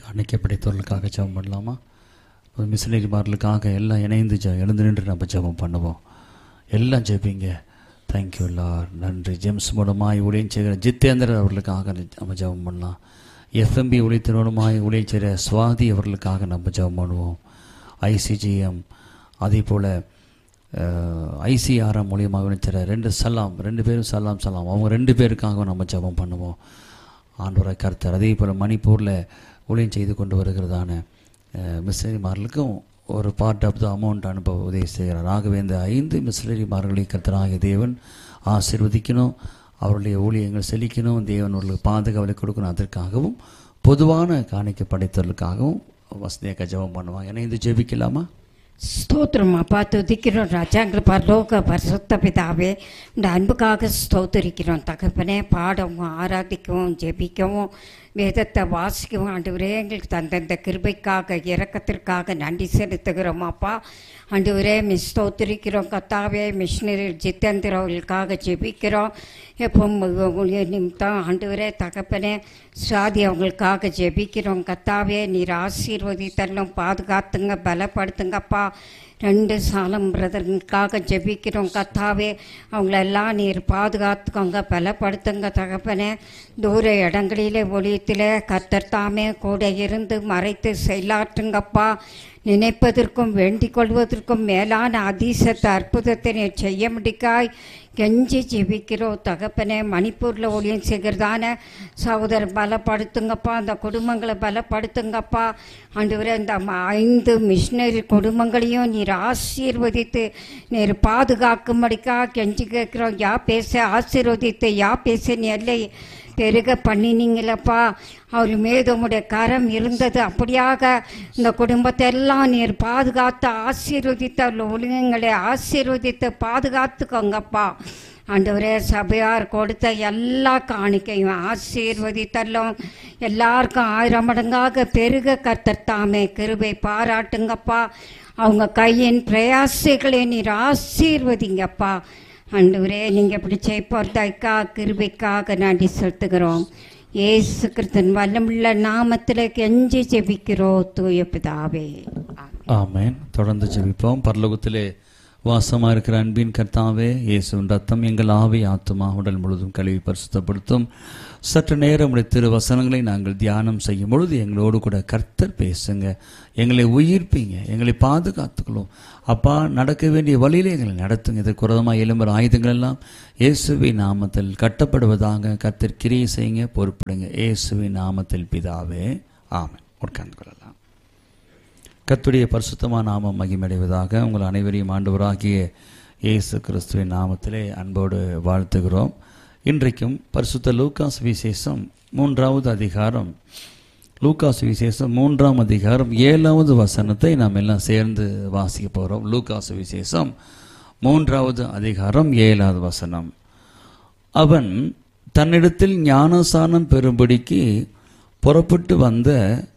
அன்னைக்கு படைத்தவர்களுக்காக ஜெபம் பண்ணலாமா ஒரு மிஷினரிமார்களுக்காக எல்லாம் இணைந்து ஜெ எழுந்து நின்று நம்ம ஜெபம் பண்ணுவோம் எல்லாம் ஜெபிங்க தேங்க்யூ லார் நன்றி ஜெம்ஸ் மூலமாய் ஊழியம் செய்கிற ஜித்தேந்திரர் அவர்களுக்காக நம்ம ஜெபம் பண்ணலாம் எஃப்எம்பி ஒளித்தினோடுமாய் ஊழியம் செய்கிற சுவாதி அவர்களுக்காக நம்ம ஜெபம் பண்ணுவோம் ஐசிஜிஎம் அதே போல் ஐசிஆர்எம் மூலியமாக விளைச்சிற ரெண்டு சலாம் ரெண்டு பேரும் சலாம் சலாம் அவங்க ரெண்டு பேருக்காக நம்ம ஜெபம் பண்ணுவோம் ஆண்டவரை கர்த்தர் அதே போல் மணிப்பூரில் ஊழியம் செய்து கொண்டு வருகிறதான மிஸ்லரிமார்களுக்கும் ஒரு பார்ட் ஆஃப் த அமௌண்ட் அனுப்ப உதவி செய்கிறார் ஆகவே இந்த ஐந்து மிஸ்லரிமார்களை கர்த்தராகிய தேவன் ஆசீர்வதிக்கணும் அவருடைய ஊழியங்கள் செழிக்கணும் தேவன் அவர்களுக்கு பாதுகாவலை கொடுக்கணும் அதற்காகவும் பொதுவான காணிக்கை படைத்தவர்களுக்காகவும் வசதியாக ஜெபம் பண்ணுவாங்க இணைந்து ஜெபிக்கலாமா ஸ்தோத்திரம் அப்பா துதிக்கிறோம் ராஜாங்கள் பரலோக பரிசுத்த பிதாவே இந்த அன்புக்காக ஸ்தோத்திரிக்கிறோம் தகப்பனே பாடவும் ஆராதிக்கவும் ஜெபிக்கவும் வேதத்தை வாசிக்கவும் ஆண்டவரே எங்களுக்கு தந்தந்த கிருபைக்காக இரக்கத்திற்காக நன்றி செலுத்துகிறோம் அப்பா ஆண்டவரே மிஸ் ஸ்தோத்திரிக்கிறோம் கத்தாவே மிஷினரி ஜித்தேந்திர அவர்களுக்காக ஜெபிக்கிறோம் எப்போ ஊழிய நிமித்தம் ஆண்டவரே தகப்பனே சுவாதி அவங்களுக்காக ஜெபிக்கிறோம் கத்தாவே நீர் ஆசீர்வதித்தரலும் பாதுகாத்துங்க பலப்படுத்துங்கப்பா ரெண்டு சாலம் பிரதர்களுக்காக ஜெபிக்கிறோம் கத்தாவே அவங்களெல்லாம் நீர் பாதுகாத்துக்கோங்க பலப்படுத்துங்க தகப்பனே தூர இடங்களிலே ஒளியத்திலே கர்த்தர் தாமே கூட இருந்து மறைத்து செயலாற்றுங்கப்பா நினைப்பதற்கும் வேண்டிக் கொள்வதற்கும் மேலான அதிசத்த அற்புதத்தை நீர் செய்ய முடிக்காய் கெஞ்சி ஜெபிக்கிறோம் தகப்பனே மணிப்பூரில் ஊழியம் செய்கிறதான சகோதரர் பலப்படுத்துங்கப்பா அந்த குடும்பங்களை பலப்படுத்துங்கப்பா ஆண்டவரே இந்த ம- ஐந்து மிஷினரி குடும்பங்களையும் நீர் ஆசீர்வதித்து நீர் பாதுகாக்கும்படிக்கா கெஞ்சி கேட்குறோம் யா பேச ஆசீர்வதித்து யா பேச நீ எல்லை பெருக பண்ணினீங்களப்பா அவர் மீது உம்முடைய கரம் இருந்தது அப்படியாக இந்த குடும்பத்தை எல்லாம் நீர் பாதுகாத்து ஆசீர்வதித்த ஒழுங்குங்களை ஆசீர்வதித்து பாதுகாத்துக்கோங்கப்பா ஆண்டவரே சபையார் கொடுத்த எல்லா காணிக்கையும் ஆசீர்வதித்தல்லும் எல்லாருக்கும் ஆயிரம் மடங்காக பெருக கர்த்தர் தாமே கிருபை பாராட்டுங்கப்பா அவங்க கையின் பிரயாசைகளை நீர் ஆசீர்வதிங்கப்பா ஆண்டவரே நீங்கள் இப்படி செய்ப்போர்த்தாய்க்கா கிருபைக்காக நன்றி செலுத்துகிறோம் ஏசு கிறிஸ்தன் வல்லமுள்ள நாமத்தில் கெஞ்சி ஜெபிக்கிறோம் தூய பிதாவே ஆமென். ஆமென் தொடர்ந்து ஜெபிப்போம் பரலோகத்திலே வாசமாக இருக்கிற அன்பின் கர்த்தாவே இயேசுவின் ரத்தம் எங்கள் ஆவி ஆத்துமா உடல் முழுதும் கழுவி பரிசுத்தப்படுத்தும் சற்று நேரம் உடைய திரு வசனங்களை நாங்கள் தியானம் செய்யும் பொழுது எங்களோடு கூட கர்த்தர் பேசுங்க எங்களை உயிர்ப்பீங்க எங்களை பாதுகாத்துக்கணும் அப்பா நடக்க வேண்டிய வழியிலே எங்களை நடத்துங்க இதற்கு உரதமாக எழும்புற ஆயுதங்கள் எல்லாம் இயேசுவின் நாமத்தில் கட்டப்படுவதாக கர்த்தர் கிரியை செய்யுங்க பொறுப்படுங்க இயேசுவின் நாமத்தில் பிதாவே ஆமென் உட்கார்ந்து கொள்ளலாம் கர்த்தருடைய பரிசுத்தமான நாமம் மகிமடைவதாக உங்கள் அனைவரையும் ஆண்டவராகிய இயேசு கிறிஸ்துவின் நாமத்திலே அன்போடு வாழ்த்துகிறோம் இன்றைக்கும் பரிசுத்த லூக்காஸ் விசேஷம் மூன்றாவது அதிகாரம் லூக்காஸ் விசேஷம் மூன்றாம் அதிகாரம் ஏழாவது வசனத்தை நாம் எல்லாம் சேர்ந்து வாசிக்க போகிறோம் லூக்காஸ் விசேஷம் மூன்றாவது அதிகாரம் ஏழாவது வசனம் அவன் தன்னிடத்தில் ஞானசானம் பெறும்படிக்கு புறப்பட்டு வந்த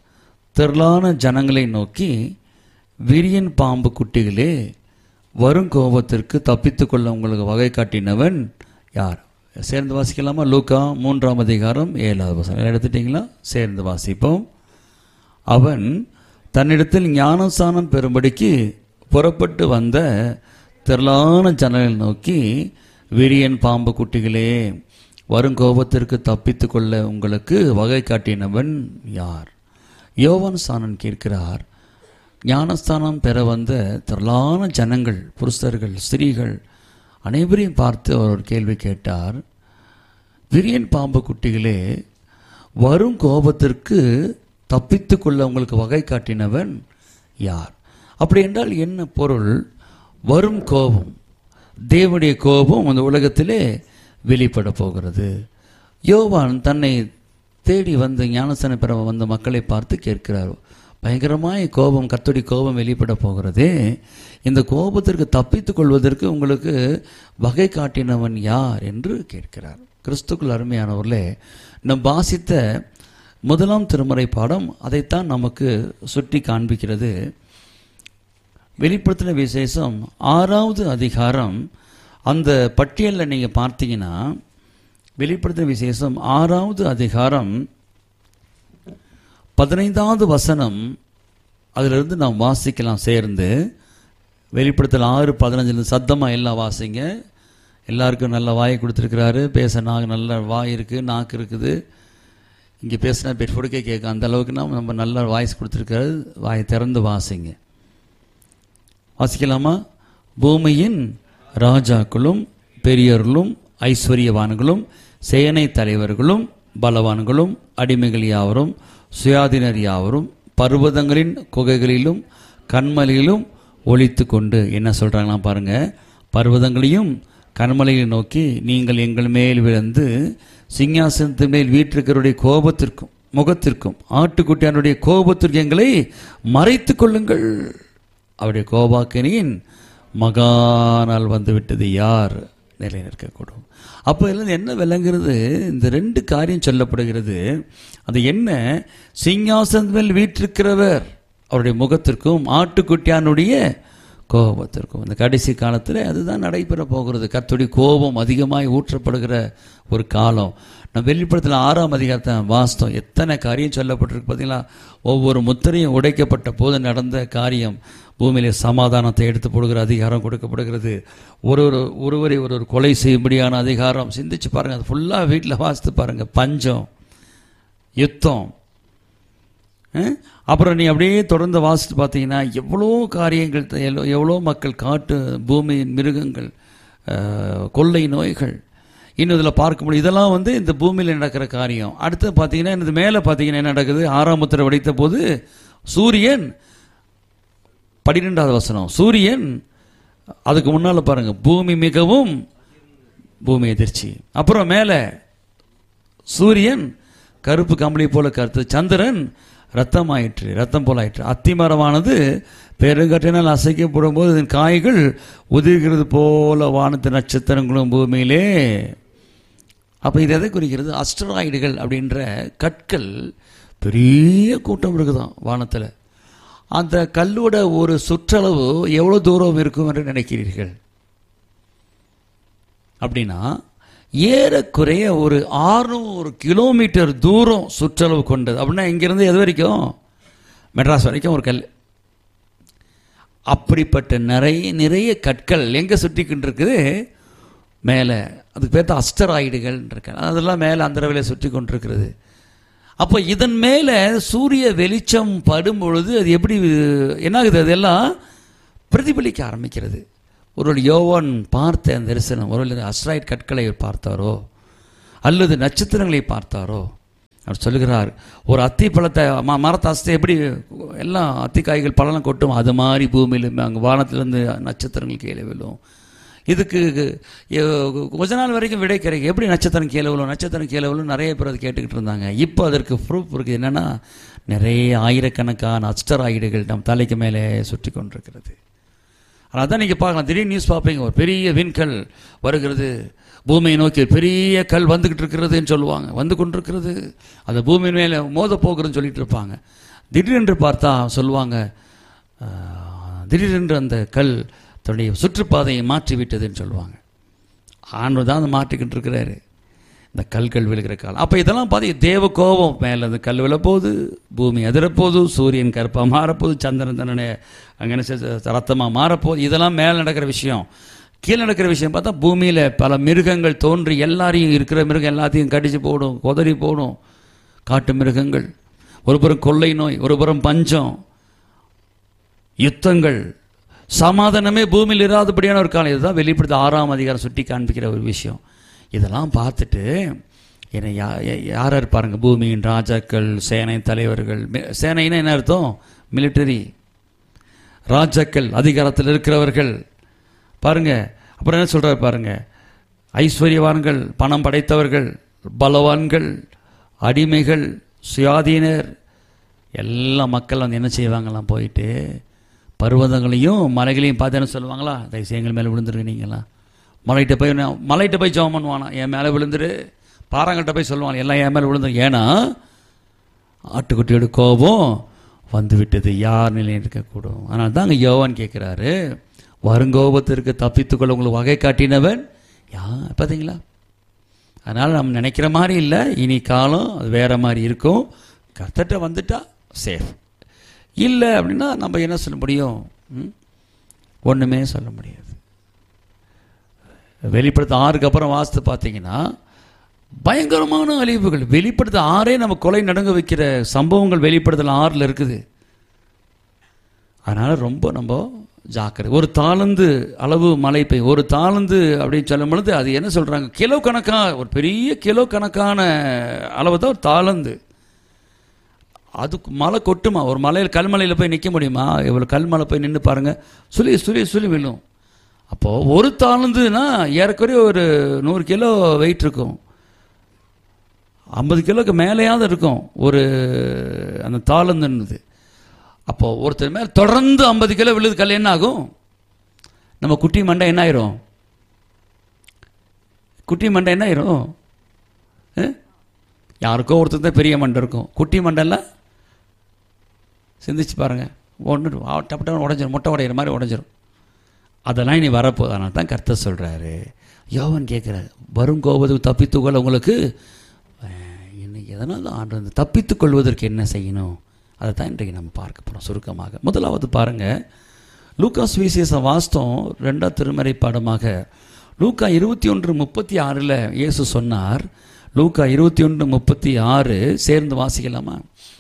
திரளான ஜனங்களை நோக்கி விரியன் பாம்பு குட்டிகளே வரும் கோபத்திற்கு தப்பித்து கொள்ள உங்களுக்கு வகை காட்டினவன் யார் சேர்ந்து வாசிக்கலாமா லூக்கா மூன்றாம் அதிகாரம் ஏழாவது வசனம் எடுத்துட்டீங்களா சேர்ந்து வாசிப்போம் அவன் தன்னிடத்தில் ஞானசானம் பெறும்படிக்கு புறப்பட்டு வந்த திரளான ஜனங்களை நோக்கி விரியன் பாம்பு குட்டிகளே வரும் கோபத்திற்கு தப்பித்து கொள்ள உங்களுக்கு வகை காட்டினவன் யார் யோவான் சானன் கேட்கிறார் ஞானஸ்தானம் பெற வந்த திரளான ஜனங்கள் புருஷர்கள் ஸ்திரீகள் அனைவரையும் பார்த்து அவர் ஒரு கேள்வி கேட்டார் விரியன் பாம்பு குட்டிகளே வரும் கோபத்திற்கு தப்பித்து கொள்ள உங்களுக்கு வகை காட்டினவன் யார் அப்படி என்றால் என்ன பொருள் வரும் கோபம் தேவனுடைய கோபம் அந்த உலகத்திலே வெளிப்பட போகிறது யோவான் தன்னை தேடி வந்து ஞானசன பெற வந்த மக்களை பார்த்து கேட்கிறார் பயங்கரமாய் கோபம் கத்தோடி கோபம் வெளிப்பட போகிறதே இந்த கோபத்திற்கு தப்பித்துக் கொள்வதற்கு உங்களுக்கு வகை காட்டினவன் யார் என்று கேட்கிறார் கிறிஸ்துக்குள் அருமையானவர்களே நம் வாசித்த முதலாம் திருமறை பாடம் அதைத்தான் நமக்கு சுட்டி காண்பிக்கிறது வெளிப்படுத்தின விசேஷம் ஆறாவது அதிகாரம் அந்த பட்டியலில் நீங்கள் பார்த்தீங்கன்னா வெளிப்படுத்தின விசேஷம் ஆறாவது அதிகாரம் பதினைந்தாவது வசனம் அதிலிருந்து நாம் வாசிக்கலாம் சேர்ந்து வெளிப்படுத்தல் ஆறு பதினஞ்சுல சத்தமாக எல்லாம் வாசிங்க எல்லாருக்கும் நல்ல வாயை கொடுத்துருக்கிறாரு பேச நாக்கு நல்ல வாய் இருக்குது நாக்கு இருக்குது இங்கே பேசினா பெட்ஃபோடுக்கே கேட்கும் அந்த அளவுக்கு நம்ம நம்ம நல்ல வாய்ஸ் கொடுத்துருக்காரு வாயை திறந்து வாசிங்க வாசிக்கலாமா பூமியின் ராஜாக்களும் பெரியவர்களும் ஐஸ்வர்யவான்களும் சேனை தலைவர்களும் பலவான்களும் அடிமைகள் யாவரும் சுயாதீனர் யாவரும் பர்வதங்களின் குகைகளிலும் கண்மலையிலும் ஒளித்து கொண்டு என்ன சொல்றாங்களாம் பாருங்க பர்வதங்களையும் கண்மலையை நோக்கி நீங்கள் எங்கள் மேல் விழுந்து சிங்காசனத்தின் மேல் வீற்றிருக்கிறவருடைய கோபத்திற்கும் முகத்திற்கும் ஆட்டுக்குட்டியானுடைய கோபத்திற்கு எங்களை மறைத்து கொள்ளுங்கள் அவருடைய கோபாக்கினியின் மகானால் வந்துவிட்டது யார் நிலை நிற்கக்கூடும் அப்போ இதில் என்ன விளங்குறது இந்த ரெண்டு காரியம் சொல்லப்படுகிறது அது என்ன சிங்காசனத்தின் மேல் வீற்றிருக்கிறவர் அவருடைய முகத்திற்கும் ஆட்டுக்குட்டியானுடைய கோபத்திற்கும் இந்த கடைசி காலத்தில் அதுதான் நடைபெற போகிறது கர்த்தருடைய கோபம் அதிகமாய் ஊற்றப்படுகிற ஒரு காலம் நம்ம வெளிப்படத்தில் ஆறாம் அதிகாரத்தை வாஸ்தவம் எத்தனை காரியம் சொல்லப்பட்டிருக்கு பார்த்தீங்களா ஒவ்வொரு முத்திரையும் உடைக்கப்பட்ட போது நடந்த காரியம் பூமியிலே சமாதானத்தை எடுத்து போடுகிற அதிகாரம் கொடுக்கப்படுகிறது ஒரு ஒரு ஒருவரை ஒரு ஒரு கொலை செய்யும்படியான அதிகாரம் சிந்திச்சு பாருங்க அது ஃபுல்லாக வீட்டில் வாசித்து பாருங்க பஞ்சம் யுத்தம் அஹ்? அப்புறம் நீ அப்படியே தொடர்ந்து வாசித்து பார்த்தீங்கன்னா எவ்வளோ காரியங்கள் த- எவ்வளோ- எவ்வளோ மக்கள் காட்டு பூமியின் மிருகங்கள் அஹ், கொள்ளை நோய்கள் இன்னும் இதில் பார்க்க முடியும் இதெல்லாம் வந்து இந்த பூமியில் நடக்கிற காரியம் அடுத்து பார்த்தீங்கன்னா இந்த மேலே பார்த்தீங்கன்னா என்ன நடக்குது ஆறாம் முத்திரை வடித்த போது சூரியன் பன்னிரெண்டாவது வசனம் சூரியன் அதுக்கு முன்னால் பாருங்க பூமி மிகவும் பூமி எதிர்ச்சி அப்புறம் மேலே சூரியன் கருப்பு கம்பளி போல கருத்து சந்திரன் ரத்தம் ஆயிற்று ரத்தம் போல ஆயிற்று அத்திமரமானது பெருங்கற்றினால் அசைக்கப்படும் போது இதன் காய்கள் உதிர்கிறது போல வானத்து நட்சத்திரங்களும் பூமியிலே அப்போ இது எதை குறிக்கிறது அஸ்டராய்டுகள் அப்படின்ற கற்கள் பெரிய கூட்டம் இருக்குதாம் வானத்தில் அந்த கல்லோட ஒரு சுற்றளவு எவ்வளோ தூரம் இருக்கும் என்று நினைக்கிறீர்கள் அப்படின்னா ஏறக்குறைய ஒரு 600 கிலோமீட்டர் தூரம் சுற்றளவு கொண்டது அப்படின்னா இங்கிருந்து எது வரைக்கும் மெட்ராஸ் வரைக்கும் ஒரு கல் அப்படிப்பட்ட நிறைய நிறைய கற்கள் எங்கே சுற்றிக்கிட்டு இருக்குது மேலே அதுக்கு பேர் தான் அஸ்டராய்டுகள் இருக்கு அதெல்லாம் மேலே அந்த அளவில் சுற்றி கொண்டிருக்கிறது அப்போ இதன் மேலே சூரிய வெளிச்சம் படும் பொழுது அது எப்படி என்னாகுது அதெல்லாம் பிரதிபலிக்க ஆரம்பிக்கிறது ஒரு யோவான் பார்த்த அந்த தரிசனம் ஒரு அஸ்ட்ராய்ட் கற்களை பார்த்தாரோ அல்லது நட்சத்திரங்களை பார்த்தாரோ அவர் சொல்லுகிறார் ஒரு அத்தி பழத்தை ம மரத்தை அஸ்தை எப்படி எல்லாம் அத்திக்காய்கள் பழம் கொட்டும் அது மாதிரி பூமியிலும் அங்கே வானத்திலிருந்து நட்சத்திரங்கள் கீழே விழும் இதுக்கு எ- கொஞ்ச நாள் வரைக்கும் விடை கிடைக்கும் எப்படி நட்சத்திரம் கீழே விழும் நட்சத்திரம் கீழே விழும் நிறைய பேர் அதை கேட்டுக்கிட்டு இருந்தாங்க இப்போ அதற்கு ப்ரூஃப் இருக்குது என்னென்னா நிறைய ஆயிரக்கணக்கான அஸ்டராய்டுகள் நம் தலைக்கு மேலே சுற்றி கொண்டிருக்கிறது ஆனால் அதான் நீங்கள் பார்க்கலாம் திடீர்னு நியூஸ் பார்ப்பீங்க ஒரு பெரிய விண்கல் வருகிறது பூமியை நோக்கி ஒரு பெரிய கல் வந்துக்கிட்டு இருக்கிறதுன்னு சொல்லுவாங்க வந்து கொண்டிருக்கிறது அந்த பூமியின் மேலே மோத போகிறதுன்னு சொல்லிட்டு இருப்பாங்க திடீரென்று பார்த்தா சொல்லுவாங்க ஆஹ், திடீரென்று அந்த கல் தன்னுடைய சுற்றுப்பாதையை மாற்றி விட்டதுன்னு சொல்லுவாங்க ஆண்டு தான் அதை மாற்றிக்கிட்டு இருக்கிறாரு இந்த கல்கள் விழுகிற காலம் அப்போ இதெல்லாம் பார்த்து தேவ கோபம் மேலே அந்த கல் விழப்போகுது பூமி அதிரப்போகுது சூரியன் கருப்பாக மாறப்போகுது சந்திரன் தன்னுடைய அங்கே ரத்தமாக மாறப்போகுது இதெல்லாம் மேலே நடக்கிற விஷயம் கீழே நடக்கிற விஷயம் பார்த்தா பூமியில் பல மிருகங்கள் தோன்றி எல்லாரையும் இருக்கிற மிருகம் எல்லாத்தையும் கடிச்சு போடும் கொதறி போடும் காட்டு மிருகங்கள் ஒரு புறம் கொள்ளை நோய் ஒரு புறம் பஞ்சம் யுத்தங்கள் சமாதானமே பூமியில் இராதபடியான ஒரு காலம் இதுதான் வெளிப்படுத்த ஆறாம் அதிகாரம் சுட்டி காண்பிக்கிற ஒரு விஷயம் இதெல்லாம் பார்த்துட்டு என்னை யா யா- யார் இருப்பாருங்க பூமியின் ராஜாக்கள் சேனை தலைவர்கள் மி- சேனைன்னா என்ன அர்த்தம் மிலிட்டரி ராஜாக்கள் அதிகாரத்தில் இருக்கிறவர்கள் பாருங்க அப்புறம் என்ன சொல்றாரு பாருங்க ஐஸ்வர்யவான்கள் பணம் படைத்தவர்கள் பலவான்கள் அடிமைகள் சுயாதீனர் எல்லா மக்கள் வந்து என்ன செய்வாங்களாம் போயிட்டு பர்வதங்களையும் மலைகளையும் பார்த்து என்ன சொல்லுவாங்களா தயவுசெய்து எங்கள் மேலே விழுந்துருங்க நீங்களா மலைகிட்ட போய் நான் மலைகிட்ட போய் ஜெபம் பண்ணுவானா என் மேலே விழுந்துரு பாறாங்கள்ட்ட போய் சொல்லுவாங்க எல்லாம் என் மேலே விழுந்துரு ஏன்னா ஆட்டுக்குட்டியோட கோபம் வந்து விட்டது யார் நிலையில் இருக்கக்கூடும் அதனால தான் அங்கே யோவான் கேட்குறாரு வருங்கோபத்திற்கு தப்பித்துக்கொள்ள உங்களுக்கு வகை காட்டினவன் யார் பார்த்தீங்களா அதனால் நம்ம நினைக்கிற மாதிரி இல்லை இனி காலம் அது வேற மாதிரி இருக்கும் கர்த்தர்கிட்ட வந்துட்டா சேஃப் இல்லை அப்படின்னா நம்ம என்ன சொல்ல முடியும் ம்? ஒண்ணுமே சொல்ல முடியாது வெளிப்படுத்த ஆறுக்கு அப்புறம் வாஸ்து பார்த்தீங்கன்னா பயங்கரமான அழிவுகள் வெளிப்படுத்த ஆறே நம்ம கொலை நடுங்க வைக்கிற சம்பவங்கள் வெளிப்படுத்தல் ஆறில் இருக்குது அதனால ரொம்ப நம்ம ஜாக்கிரதை ஒரு தாளந்து அளவு மழை பெய்யும் ஒரு தாளந்து அப்படின்னு சொல்லும் பொழுது அது என்ன சொல்றாங்க கிலோ கணக்காக ஒரு பெரிய கிலோ கணக்கான அளவு தான் ஒரு தாளந்து அதுக்கு மழை கொட்டுமா ஒரு மலையில் கல்மலையில் போய் நிற்க முடியுமா இவ்வளோ கல்மலை போய் நின்று பாருங்க சுழி சுழி சுழி விழும் அப்போது ஒரு தாளந்துன்னா ஏறக்குறைய ஒரு நூறு கிலோ வெயிட் இருக்கும் ஐம்பது கிலோக்கு மேலேயாவது இருக்கும் ஒரு அந்த தாளந்துன்னுது அப்போது ஒருத்தர் மேலே தொடர்ந்து ஐம்பது கிலோ விழுது கல் என்ன ஆகும் நம்ம குட்டி மண்டை என்ன ஆயிரும் குட்டி மண்டை என்ன ஆயிரும் ஆ? யாருக்கோ ஒருத்தர் தான் பெரிய மண்டை இருக்கும் குட்டி மண்டெல்லாம் சிந்திச்சு பாருங்க ஒன்று டப்பு டப்பு உடஞ்சிரும் முட்டை உடையிற மாதிரி உடஞ்சிரும் அதெல்லாம் இனி வரப்போகுது அதனால தான் கர்த்தர் சொல்கிறாரு யோவன் கேட்குறாரு வரும் கோபத்துக்கு தப்பித்துக்கொள்ள உங்களுக்கு அஹ், இன்னைக்கு எதனால் ஆண்டு வந்து தப்பித்துக் கொள்வதற்கு என்ன செய்யணும் அதை தான் இன்றைக்கு நம்ம பார்க்க போகிறோம் சுருக்கமாக முதலாவது பாருங்கள் லூகாஸ் விசேஷ வாஸ்தம் ரெண்டாம் திருமறை பாடமாக லூக்கா இருபத்தி ஒன்று முப்பத்தி ஆறில் இயேசு சொன்னார் லூக்கா இருபத்தி ஒன்று முப்பத்தி ஆறு சேர்ந்து வாசிக்கலாமா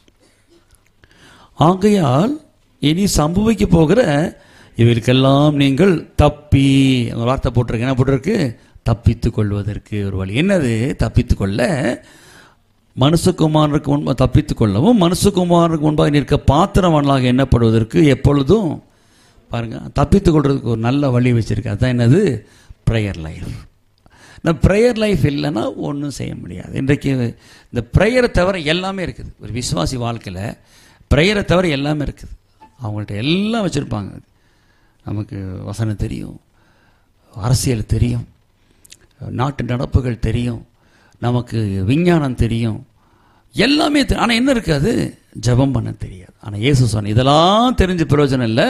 ஆகையால் இனி சம்பவிக்க போகிற இவருக்கெல்லாம் நீங்கள் தப்பி ஒரு வார்த்தை போட்டிருக்கு என்ன போட்டிருக்கு தப்பித்துக் கொள்வதற்கு ஒரு வழி என்னது தப்பித்துக் கொள்ள மனுஷகுமாரனுக்கு முன்பு தப்பித்துக் கொள்ளவும் மனுஷகுமாரனுக்கு முன்பாக நிற்க பாத்திரவான்களாக எண்ணப்படுவதற்கு எப்பொழுதும் பாருங்க தப்பித்துக் கொள்றதுக்கு ஒரு நல்ல வழி வச்சிருக்கு அதான் என்னது ப்ரேயர் லைஃப் இந்த ப்ரேயர் லைஃப் இல்லைன்னா ஒன்றும் செய்ய முடியாது இன்றைக்கு இந்த ப்ரேயரை தவிர எல்லாமே இருக்குது ஒரு விசுவாசி வாழ்க்கையில் ப்ரேயரை தவிர எல்லாமே இருக்குது அவங்கள்ட்ட எல்லாம் வச்சுருப்பாங்க நமக்கு வசனம் தெரியும் அரசியல் தெரியும் நாட்டு நடப்புகள் தெரியும் நமக்கு விஞ்ஞானம் தெரியும் எல்லாமே தெரியும் ஆனால் என்ன இருக்காது ஜெபம் பண்ண தெரியாது ஆனால் இயேசு சொன்ன இதெல்லாம் தெரிஞ்ச பிரயோஜனம் இல்லை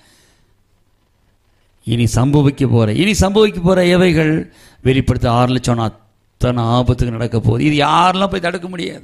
இனி சம்பவிக்க போற இனி சம்பவிக்க போற எவைகள் வெளிப்படுத்த ஆறு லட்சம் அத்தனை ஆபத்துக்கு நடக்க போகுது இது யாரெல்லாம் போய் தடுக்க முடியாது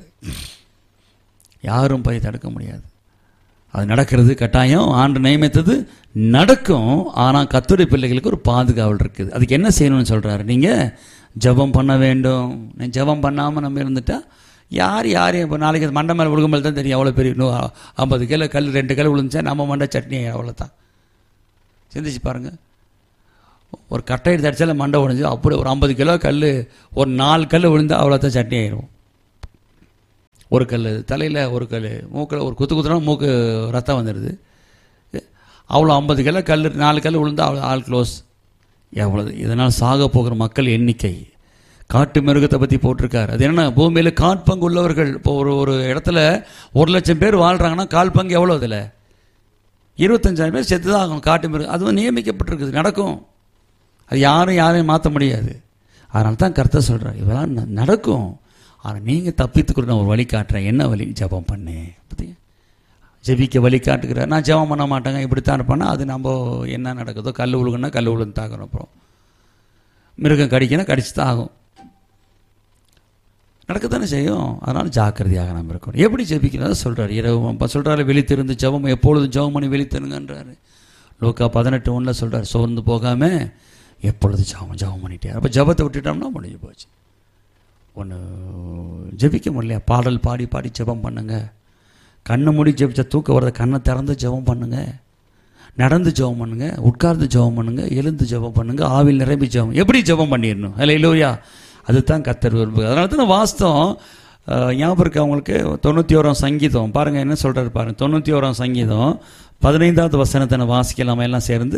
யாரும் போய் தடுக்க முடியாது அது நடக்கிறது கட்டாயம் ஆண்டு நியமித்தது நடக்கும் ஆனால் கத்துரை பிள்ளைகளுக்கு ஒரு பாதுகாவல் இருக்குது அதுக்கு என்ன செய்யணும்னு சொல்றாரு நீங்க ஜெபம் பண்ண வேண்டும் நீ ஜெபம் பண்ணாமல் நம்ம இருந்துட்டா யார் யாரையும் இப்போ நாளைக்கு அது மண்டை மேலே விழுகும்போது தான் தெரியும் அவ்வளோ பெரிய நூ ஐம்பது கிலோ கல் ரெண்டு கிலோ விழுந்துச்சா நம்ம மண்டை சட்னி அவ்வளோதான் சிந்திச்சு பாருங்க ஒரு கட்டை எடுத்து அடிச்சாலும் மண்டை உடைஞ்சு அப்படி ஒரு ஐம்பது கிலோ கல் ஒரு நாலு கல் விழுந்தா அவ்வளோதான் சட்னி ஆயிடும் ஒரு கல் தலையில் ஒரு கல் மூக்கில் ஒரு குத்து குத்துனா மூக்கு ரத்தம் வந்துடுது அவ்வளோ ஐம்பது கிலோ கல் நாலு கல் விழுந்தா அவ்வளோ ஆள் க்ளோஸ் எவ்வளவு இதனால் சாக போகிற மக்கள் எண்ணிக்கை காட்டு மிருகத்தை பற்றி போட்டிருக்காரு அது என்னன்னா பூமியில் காற்பங்கு உள்ளவர்கள் இப்போ ஒரு ஒரு இடத்துல ஒரு லட்சம் பேர் வாழ்கிறாங்கன்னா கால் பங்கு எவ்வளோ அதில் இருபத்தஞ்சாயிரம் பேர் செத்து தான் ஆகும் காட்டு மிருகம் அதுவும் நியமிக்கப்பட்டிருக்குது நடக்கும் அது யாரும் யாரையும் மாற்ற முடியாது அதனால தான் கர்த்தர் சொல்கிறார் இதெல்லாம் ந- நடக்கும் ஆனால் நீங்கள் தப்பித்துக்கூட நான் ஒரு வழி காட்டுறேன் என்ன வழி ஜெபம் பண்ணு பார்த்தியா ஜெபிக்க வழி காட்டுக்கிறார் நான் ஜெபம் பண்ண மாட்டேங்க இப்படித்தான் இருப்பேன்னா அது நம்ம என்ன நடக்குதோ கல் உழுகுன்னா கல் உழுந்து தாக்கணும் அப்புறம் மிருகம் கடிக்கணும் கடிச்சு தான் ஆகும் நடக்கத்தானே செய்யும் அதனால் ஜாக்கிரதையாக நம்ம இருக்கணும் எப்படி ஜெபிக்கிறதா சொல்கிறார் இரவு அப்போ சொல்கிறாரு விழித்திருந்து ஜெபம் எப்பொழுதும் ஜெபம் பண்ணி விழித்திருங்கன்றாரு லோக்கா பதினெட்டு ஒன்றில் சொல்கிறார் சோர்ந்து போகாமல் எப்பொழுதும் ஜெபம் ஜெபம் பண்ணிட்டே அப்போ ஜெபத்தை விட்டுட்டோம்னா முடிஞ்சு போச்சு ஒன்று ஜெபிக்க முடியல பாடல் பாடி பாடி ஜெபம் பண்ணுங்க கண்ணை மூடி ஜெபிச்சா தூக்க வரத கண்ணை திறந்து ஜெபம் பண்ணுங்க நடந்து ஜெபம் பண்ணுங்க உட்கார்ந்து ஜெபம் பண்ணுங்க எழுந்து ஜெபம் பண்ணுங்க ஆவில் நிரம்பி ஜெபம் எப்படி ஜெபம் பண்ணிடணும் இல்லை இல்லையா அதுதான் கத்தர் விரும்புகிறது அதனால தான் வாஸ்தவம் அஹ், ஞாபகம் இருக்கு அவங்களுக்கு தொண்ணூற்றி ஓராம் சங்கீதம் பாருங்க என்ன சொல்றாரு பாருங்க தொண்ணூற்றி ஓராம் சங்கீதம் பதினைந்தாவது வசனத்தை நான் வாசிக்கலாமா எல்லாம் சேர்ந்து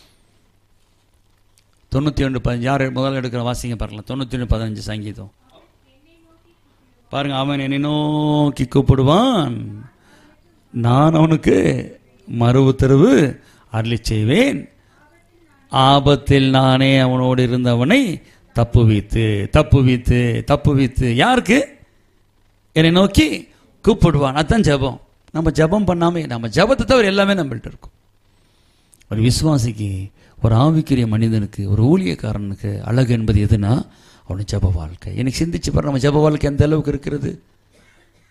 தொண்ணூற்றி ஒன்று பதினஞ்சு யார் முதல்ல எடுக்கிற வாசிங்க பாருங்க தொண்ணூற்றி ஒன்று பதினஞ்சு சங்கீதம் பாருங்க அவன் என்னை நோக்கி கூப்பிடுவான் நான் அவனுக்கு மறு உத்தரவு அருளி செய்வேன் ஆபத்தில் நானே அவனோடு இருந்தவனை தப்புவித்து தப்புவித்து தப்புவித்து யாருக்கு என்னை நோக்கி கூப்பிடுவான் அதான் ஜெபம் நம்ம ஜெபம் பண்ணாம நம்ம ஜெபத்தை தவிர எல்லாமே நம்மள்ட்ட இருக்கும் ஒரு விசுவாசிக்கு ஒரு ஆவிக்குரிய மனிதனுக்கு ஒரு ஊழியக்காரனுக்கு அழகு என்பது எதுனா அவனுக்கு ஜெப வாழ்க்கை எனக்கு சிந்திச்சு பாரு நம்ம ஜெப வாழ்க்கை எந்த அளவுக்கு இருக்கிறது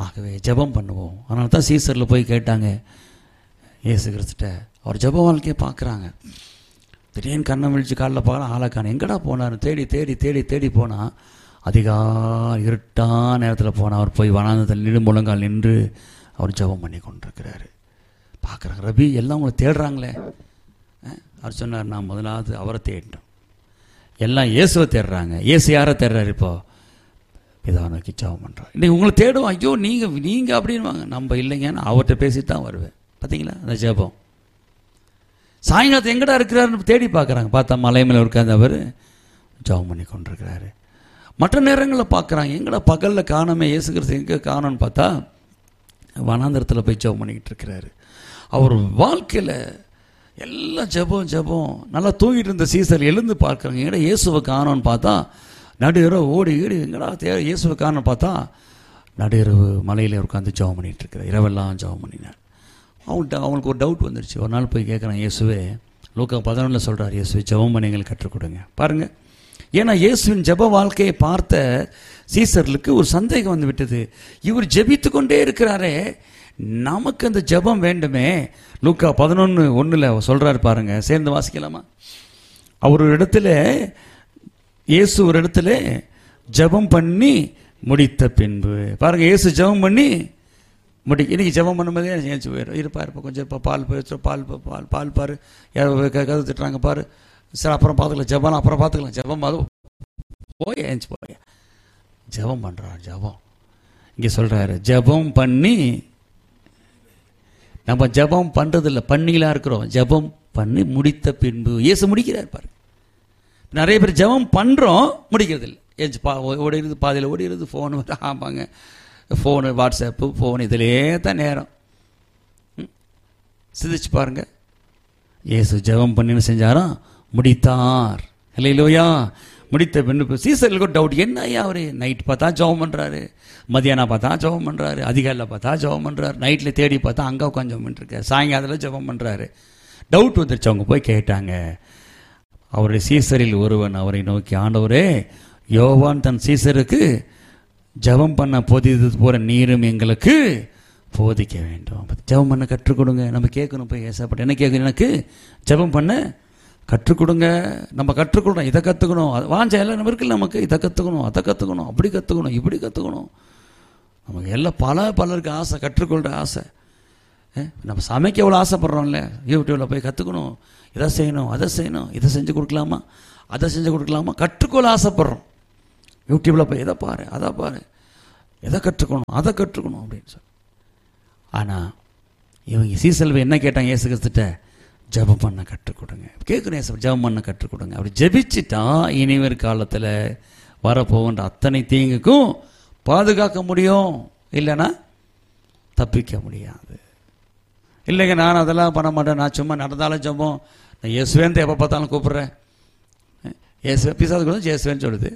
ஆகவே ஜெபம் பண்ணுவோம் அதனால தான் சீசரில் போய் கேட்டாங்க இயேசு கிறிஸ்துட்ட அவர் ஜெப வாழ்க்கையை பார்க்குறாங்க திடீர்னு கண்ணை விழிச்சு காலில் பார்க்கலாம் ஆளக்கான எங்கடா போனார் தேடி தேடி தேடி தேடி போனால் அதிகார இருட்டான நேரத்தில் போனால் அவர் போய் வனாந்தத்தில் நின்று முழங்கால் நின்று அவர் ஜெபம் பண்ணி கொண்டிருக்கிறாரு பார்க்குறாங்க ரபி எல்லாம் உங்களை தேடுறாங்களே அஹ், அவர் சொன்னார் நான் முதலாவது அவரை தேடிட்டோம் எல்லாம் இயேசுவை தேடுறாங்க இயேசு யாரை தேடுறாரு இப்போ பிதா நோக்கி ஜெபம் பண்ணுறாரு இன்னைக்கு உங்களை தேடுவோம் ஐயோ நீங்கள் நீங்கள் அப்படின்வாங்க நம்ம இல்லைங்கன்னு அவர்கிட்ட பேசிட்டு தான் வருவேன் பார்த்தீங்களா அந்த ஜெபம் சாயங்காலத்து எங்கடா இருக்கிறாருன்னு தேடி பார்க்குறாங்க பார்த்தா மலை மேலே உட்காந்து அவர் ஜெபம் பண்ணி கொண்டிருக்கிறாரு மற்ற நேரங்களில் பார்க்குறாங்க எங்கடா பகலில் காணாம இயேசு கிறிஸ்து எங்கே காணோன்னு பார்த்தா வனாந்தரத்தில் போய் ஜெபம் பண்ணிக்கிட்டு இருக்கிறாரு அவர் வாழ்க்கையில் எல்லாம் ஜெபம் ஜெபம் நல்லா தூங்கிட்டு இருந்த சீசர் எழுந்து பார்க்குறாங்க எங்கடா இயேசுவை காணோன்னு பார்த்தா நடுஇரவு ஓடி ஈடு எங்கடா தே இயேசுவை காணோன்னு பார்த்தா நடுஇரவு மலையில் உட்காந்து ஜெபம் பண்ணிட்டு இருக்கிறார் இரவெல்லாம் ஜெபம் பண்ணினார் அவங்கள்ட்ட அவங்களுக்கு ஒரு டவுட் வந்துருச்சு ஒரு நாள் போய் கேட்குறான் இயேசுவே லூக்கா பதினொன்றில் சொல்கிறார் இயேசுவே ஜெபம் பண்ணி எங்களுக்கு கற்றுக் கொடுங்க பாருங்கள் ஏன்னா இயேசுவின் ஜெப வாழ்க்கையை பார்த்த சீசர்களுக்கு ஒரு சந்தேகம் வந்து விட்டது இவர் ஜெபித்து கொண்டே இருக்கிறாரே நமக்கு அந்த ஜெபம் வேண்டுமே லூக்கா பதினொன்று ஒன்றில் சொல்கிறாரு பாருங்க சேர்ந்து வாசிக்கலாமா அவர் ஒரு இடத்துல இயேசு ஒரு இடத்துல ஜெபம் பண்ணி முடித்த பின்பு பாருங்க இயேசு ஜெபம் பண்ணி முடி இன்னைக்கு ஜெபம் பண்ணும்போதே ஏஞ்சி போயிடும் இருப்பா இருப்பா கொஞ்சம் இப்போ பால் போயிடுச்சு பால் பா- பால் பால் பாரு யாரோ க- கதவு திட்டுறாங்க பாரு சரி அப்புறம் பார்த்துக்கலாம் ஜெபம் அப்புறம் பார்த்துக்கலாம் ஜெபம் அது போய் ஏஞ்சி போய் ஜெபம் பண்ணுறான் ஜெபம் இங்கே சொல்கிறாரு ஜெபம் பண்ணி நம்ம ஜெபம் பண்ணுறதில்ல பண்ணிலாம் இருக்கிறோம் ஜெபம் பண்ணி முடித்த பின்பு இயேசு முடிக்கிறார் பாரு நிறைய பேர் ஜெபம் பண்ணுறோம் முடிக்கிறது இல்லை ஏஞ்சி பா ஓடிடுது பாதியில் ஓடிடுது ஃபோன் ஆமாங்க ஃபோனு வாட்ஸ்அப்பு ஃபோன் இதிலே தான் நேரம் ம். சிந்திச்சு பாருங்க இயேசு ஜெபம் பண்ணின்னு செஞ்சாராம் முடித்தார் இல்லையிலோயா முடித்த பின்பு சீசர்களுக்கு ஒரு டவுட் என்ன ஐயா அவர் நைட் பார்த்தா ஜெபம் பண்ணுறாரு மதியானம் பார்த்தா ஜெபம் பண்ணுறாரு அதிகாலையில் பார்த்தா ஜெபம் பண்ணுறாரு நைட்டில் தேடி பார்த்தா அங்கே உட்காந்து ஜெபம் பண்ணிருக்காரு சாயங்காலத்தில் ஜெபம் பண்ணுறாரு டவுட் வந்துருச்சு அவங்க போய் கேட்டாங்க அவருடைய சீசரில் ஒருவன் அவரை நோக்கி ஆண்டவரே யோவான் தன் சீசருக்கு ஜெபம் பண்ண போதித்தது போற நீரும் எங்களுக்கு போதிக்க வேண்டும் ஜெபம் பண்ண கற்றுக் கொடுங்க நம்ம கேட்கணும் போய் ஏசப்பட்ட என்ன கேட்கணும் எனக்கு ஜெபம் பண்ண கற்றுக் கொடுங்க நம்ம கற்றுக்கொடுறோம் இதை கற்றுக்கணும் அது வாஞ்ச எல்லாம் நம்ம இருக்குல்ல நமக்கு இதை கற்றுக்கணும் அதை கற்றுக்கணும் அப்படி கற்றுக்கணும் இப்படி கற்றுக்கணும் நமக்கு எல்லாம் பல பலருக்கு ஆசை கற்றுக்கொள்கிற ஆசை ஏ, நம்ம சமைக்க எவ்வளோ ஆசைப்படுறோம்ல யூடியூப்பில் போய் கற்றுக்கணும் இதை செய்யணும் அதை செய்யணும் இதை செஞ்சு கொடுக்கலாமா அதை செஞ்சு கொடுக்கலாமா கற்றுக்கொள்ள ஆசைப்படுறோம் யூடியூப்பில் போய் எதை பாரு அதை பாரு எதை கற்றுக்கணும் அதை கற்றுக்கணும் அப்படின்னு சொல்லி ஆனால் இவங்க சீசல்வி என்ன கேட்டாங்க இயேசு கிறிஸ்துட்ட ஜெபம் பண்ண கற்றுக் கொடுங்க கேட்குறேன் இயேசு ஜெபம் பண்ண கற்றுக் கொடுங்க அப்படி ஜெபிச்சிட்டா இனிவர் காலத்தில் வரப்போகின்ற அத்தனை தீங்குக்கும் பாதுகாக்க முடியும் இல்லைன்னா தப்பிக்க முடியாது இல்லைங்க நான் அதெல்லாம் பண்ண மாட்டேன் நான் சும்மா நடந்தாலும் ஜெபம் நான் இயேசுவேந்து எப்போ பார்த்தாலும் கூப்பிட்றேன் இயேசுவே பிசாசு கூட இயேசுவேன்னு சொல்லுது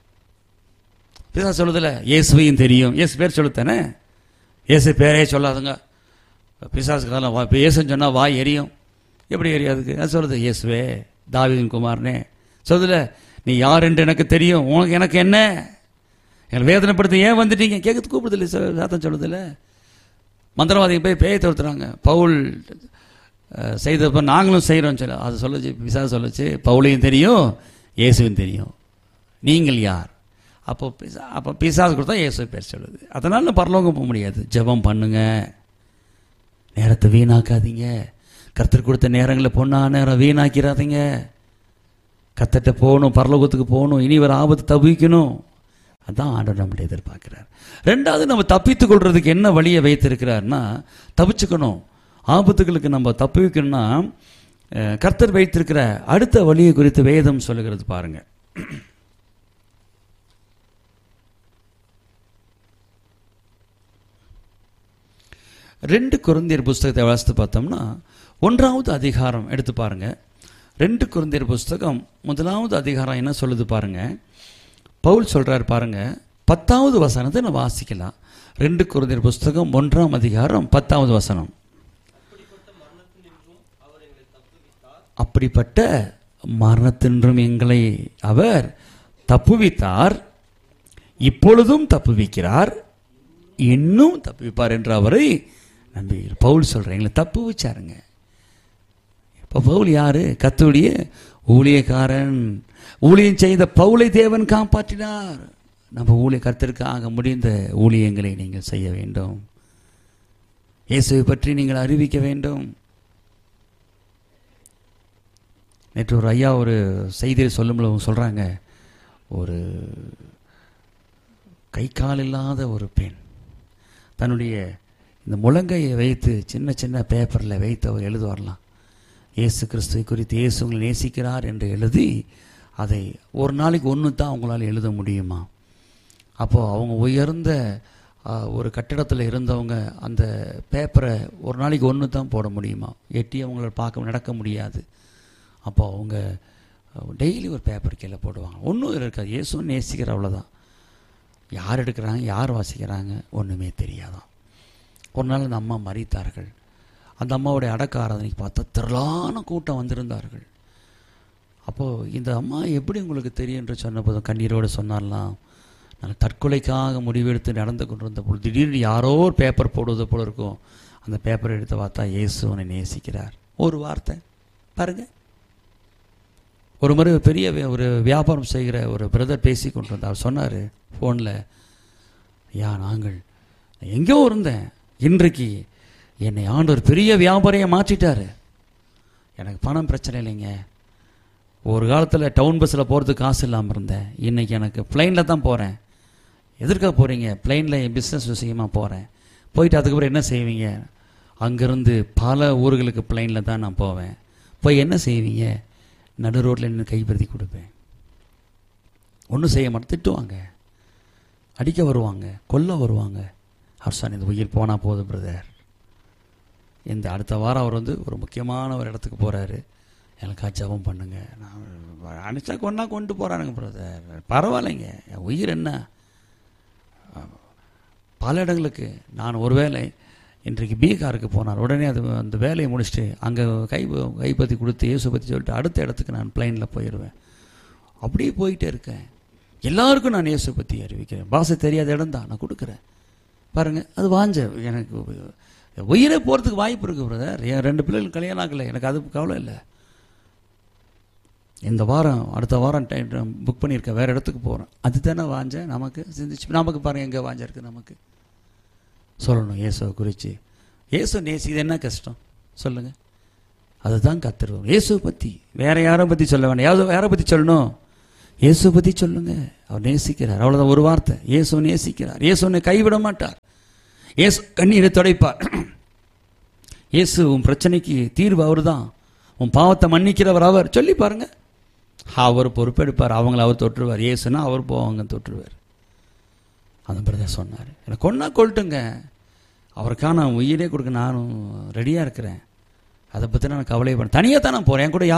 பிசாசு சொல்லுதில்ல இயேசுவையும் தெரியும் இயேசு பேர் சொல்லுத்தானே இயேசு பேரே சொல்லாதுங்க பிசாசுக்கு காலம் வா இப்போ இயேசுன்னு சொன்னால் வாய் எரியும் எப்படி எரியாதுக்கு அது சொல்லுது இயேசுவே தாவீதின் குமாரனே சொல்லுதுல நீ யார் என்று எனக்கு தெரியும் உனக்கு எனக்கு என்ன எங்களை வேதனைப்படுத்த ஏன் வந்துட்டீங்க கேட்கறது கூப்பிடுதில்ல சாத்தம் சொல்லுதில்ல மந்திரவாதிங்க போய் பேயை துரத்துறாங்க பவுல் அஹ், செய்தப்ப நாங்களும் செய்கிறோம் சொல்ல அது சொல்லுச்சு பிசாசு சொல்லுச்சு பவுலையும் தெரியும் இயேசுவும் தெரியும் நீங்கள் யார் அப்போ பிசா அப்போ பிசாசு கொடுத்தா இயேசு பேர் சொல்லுது அதனால பரலோகம் போக முடியாது ஜெபம் பண்ணுங்க நேரத்தை வீணாக்காதீங்க கர்த்தர் கொடுத்த நேரங்களை பொண்ணா நேரம் வீணாக்கிறாதீங்க கத்தட்ட போகணும் பரலோகத்துக்கு போகணும் இனி வர ஆபத்து தவிக்கணும் அதான் ஆண்டவர் நம்மளை எதிர்பார்க்கிறார் ரெண்டாவது நம்ம தப்பித்துக் கொள்றதுக்கு என்ன வழியை வைத்திருக்கிறார்னா தப்பிச்சுக்கணும் ஆபத்துகளுக்கு நம்ம தப்பிக்கணும்னா அஹ், கர்த்தர் வைத்திருக்கிற அடுத்த வழியை குறித்து வேதம் சொல்லுகிறது பாருங்க ரெண்டு குருந்தியர் புஸ்தகத்தை வாசித்து பார்த்தோம்னா ஒன்றாவது அதிகாரம் எடுத்து பாருங்க ரெண்டு குருந்தியர் புஸ்தகம் முதலாவது அதிகாரம் என்ன சொல்லுது பாருங்க பவுல் சொல்றார் பாருங்க பத்தாவது வசனத்தை நான் வாசிக்கலாம் ரெண்டு குருந்தியர் புஸ்தகம் ஒன்றாம் அதிகாரம் பத்தாவது வசனம் அப்படிப்பட்ட மரணத்தின்றும் எங்களை அவர் தப்புவித்தார் இப்பொழுதும் தப்புவிக்கிறார் இன்னும் தப்புவிப்பார் என்று அவரை நம்பி பவுல் சொல்கிறேன் எங்களை தப்பு வச்சாருங்க இப்போ பவுல் யாரு கத்துடைய ஊழியக்காரன் ஊழியம் செய்த பவுலை தேவன் காப்பாற்றினார் நம்ம ஊழிய கர்த்தருக்காக முடிந்த ஊழியங்களை நீங்கள் செய்ய வேண்டும் இயேசுவை பற்றி நீங்கள் அறிவிக்க வேண்டும் நேற்று ஒரு ஐயா ஒரு செய்தியை சொல்லும்போது சொல்கிறாங்க ஒரு கை கால் இல்லாத ஒரு பெண் தன்னுடைய இந்த முழங்கையை வைத்து சின்ன சின்ன பேப்பரில் வைத்து அவர் எழுத வரலாம் இயேசு கிறிஸ்துவை குறித்து இயேசு உங்களை நேசிக்கிறார் என்று எழுதி அதை ஒரு நாளைக்கு ஒன்று தான் அவங்களால எழுத முடியுமா அப்போது அவங்க உயர்ந்த ஆ, ஒரு கட்டிடத்தில் இருந்தவங்க அந்த பேப்பரை ஒரு நாளைக்கு ஒன்று தான் போட முடியுமா எட்டி அவங்கள பார்க்க நடக்க முடியாது அப்போ அவங்க டெய்லி ஒரு பேப்பர் கீழே போடுவாங்க ஒன்றும் இருக்காது இயேசுவும் நேசிக்கிற அவ்வளோதான் யார் எடுக்கிறாங்க யார் வாசிக்கிறாங்க ஒன்றுமே தெரியாதான் ஒரு நாள் அந்த அம்மா மறித்தார்கள் அந்த அம்மாவுடைய அடக்க ஆராதனைக்கு பார்த்தா திரளான கூட்டம் வந்திருந்தார்கள் அப்போது இந்த அம்மா எப்படி உங்களுக்கு தெரியும் என்று சொன்னபோதும் கண்ணீரோடு சொன்னார்லாம் நான் தற்கொலைக்காக முடிவெடுத்து நடந்து கொண்டிருந்த பொழுது திடீர்னு யாரோ ஒரு பேப்பர் போடுவது போல இருக்கும் அந்த பேப்பரை எடுத்து பார்த்தா இயேசு உன்னை நேசிக்கிறார் ஒரு வார்த்தை பாருங்க ஒரு முறை ஒரு பெரிய வே- ஒரு வியாபாரம் செய்கிற ஒரு பிரதர் பேசி கொண்டு வந்தார் சொன்னார் ஃபோனில் ஐயா நாங்கள் எங்கேயோ இருந்தேன் இன்றைக்கு என்னை ஆண்டவர் பெரிய வியாபாரியை மாற்றிட்டாரு எனக்கு பணம் பிரச்சனை இல்லைங்க ஒரு காலத்தில் டவுன் பஸ்ஸில் போகிறதுக்கு காசு இல்லாமல் இருந்தேன் இன்றைக்கி எனக்கு ப்ளைனில் தான் போகிறேன் எதற்காக போகிறீங்க ப்ளைனில் என் பிஸ்னஸ் விஷயமாக போகிறேன் போயிட்டு அதுக்கப்புறம் என்ன செய்வீங்க அங்கேருந்து பல ஊர்களுக்கு ப்ளைனில் தான் நான் போவேன் போய் என்ன செய்வீங்க நடு ரோட்டில் நின்று கைப்படுத்தி கொடுப்பேன் ஒன்றும் செய்ய மாட்டேன் திட்டுவாங்க அடிக்க வருவாங்க கொல்ல வருவாங்க ஹர்ஷான் இந்த உயிர் போனால் போதும் பிரதர் இந்த அடுத்த வாரம் அவர் வந்து ஒரு முக்கியமான ஒரு இடத்துக்கு போகிறாரு எனக்கு ஜெபம் பண்ணுங்க நான் அனுப்பிச்சா கொண்டா கொண்டு போகிறானுங்க பிரதர் பரவாயில்லைங்க என் உயிர் என்ன பல இடங்களுக்கு நான் ஒருவேளை இன்றைக்கு பீகாருக்கு போனார் உடனே அது அந்த வேலையை முடிச்சுட்டு அங்கே கை கைப்பற்றி கொடுத்து இயேசு பற்றி சொல்லிட்டு அடுத்த இடத்துக்கு நான் பிளைனில் போயிடுவேன் அப்படியே போயிட்டே இருக்கேன் எல்லாருக்கும் நான் இயேசு பற்றி அறிவிக்கிறேன் பாஷை தெரியாத இடம் தான் நான் கொடுக்குறேன் பாருங்கள் அது வாஞ்ச எனக்கு உயிரே போகிறதுக்கு வாய்ப்பு இருக்குது பிரதர் என் ரெண்டு பிள்ளைகள் கல்யாணம் ஆகலை எனக்கு அது கவலை இல்லை இந்த வாரம் அடுத்த வாரம் டைம் புக் பண்ணியிருக்கேன் வேறு இடத்துக்கு போகிறேன் அதுதானே வாஞ்சேன் நமக்கு சிந்திச்சு நமக்கு பாருங்கள் எங்கே வாஞ்ச இருக்குது நமக்கு சொல்லணும் இயேசுவை குறித்து இயேசு நேசி இது என்ன கஷ்டம் சொல்லுங்கள் அதுதான் கத்துருவோம் இயேசுவை பற்றி வேற யாரை பற்றி சொல்ல வேண்டாம் யாரோ யாரை பற்றி சொல்லணும் இயேசுவை பற்றி சொல்லுங்க அவர் நேசிக்கிறார் அவ்வளோதான் ஒரு வார்த்தை இயேசு நேசிக்கிறார் இயேசு உன்னை கைவிட மாட்டார் இயேசு கண்ணீரை துடைப்பார் இயேசு உன் பிரச்சனைக்கு தீர்வு அவர் தான் உன் பாவத்தை மன்னிக்கிறவர் அவர் சொல்லி பாருங்க அவர் பொறுப்பெடுப்பார் அவங்கள அவர் தொற்றுவார் இயேசுனா அவர் போவாங்க தொற்றுவார் அந்த பிரதர் சொன்னார் எனக்கு கொன்னா கொள்ளட்டுங்க அவருக்காக நான் உயிரே கொடுக்க நானும் ரெடியாக இருக்கிறேன் அதை பற்றி நான் கவலைப்பட தனியாக தான் நான் போகிறேன் என் கூட யாரும்